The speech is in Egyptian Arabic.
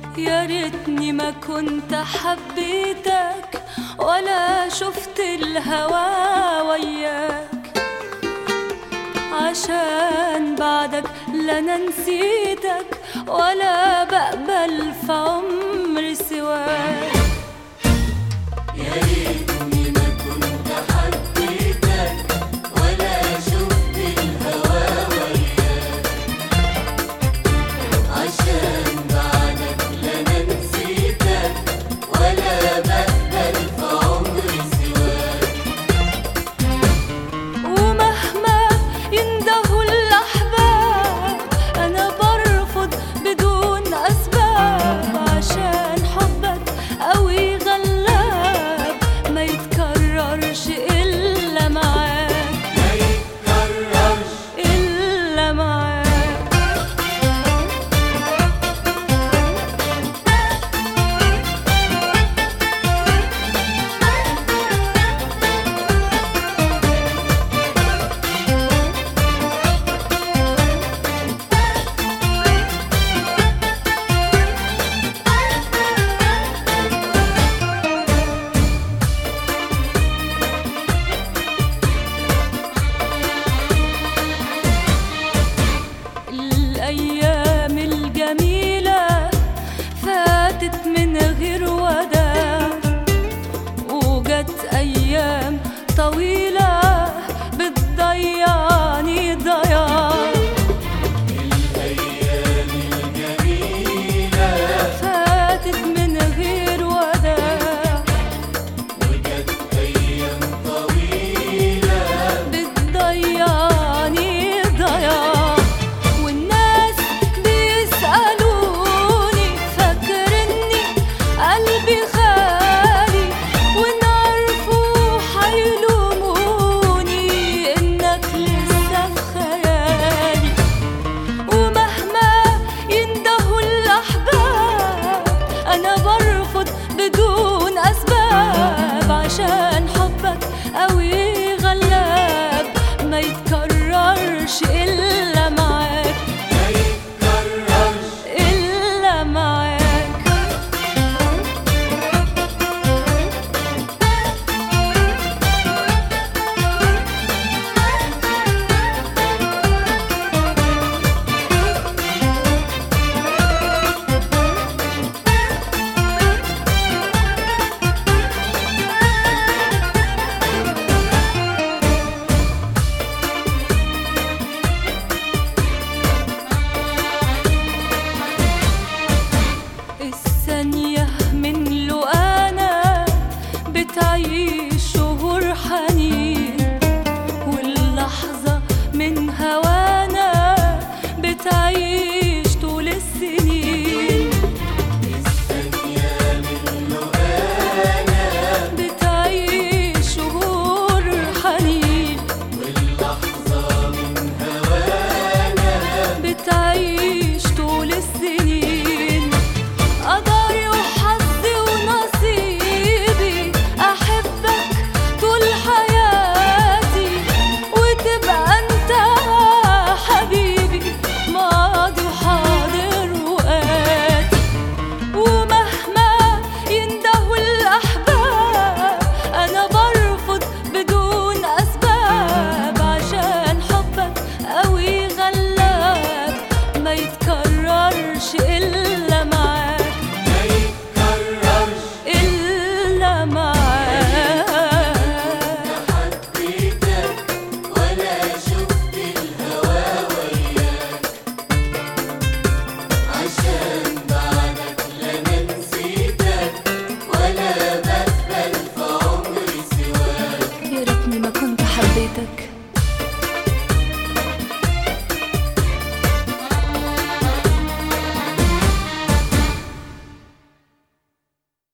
يا ريتني ما كنت حبيتك ولا شفت الهوى وياك عشان بعدك لا انا نسيتك ولا بقبل في عمري سواك يا ريتني ما كنت حبيتك ولا شفت الهوى وياك عشان بعدك لا انا نسيتك ولا بقبل في عمري سواك ومهما يندهوا الأحباب أنا برفض بدون أسباب عشان حبك قوي غلاب ما يتكررش إلا معاك ما يتكررش إلا معاك الأيام الجميلة فاتت من غير وداع وجت أيام طويلة بتضيعني ضياع الايام الجميله فاتت من غير وداع وجت ايام طويله بتضيعني ضياع والناس بيسألوني فاكرني قلبي خالي وإن عرفوا حيلوموني إنك لسه في خيالي ومهما يندهوا الأحباب أنا برضه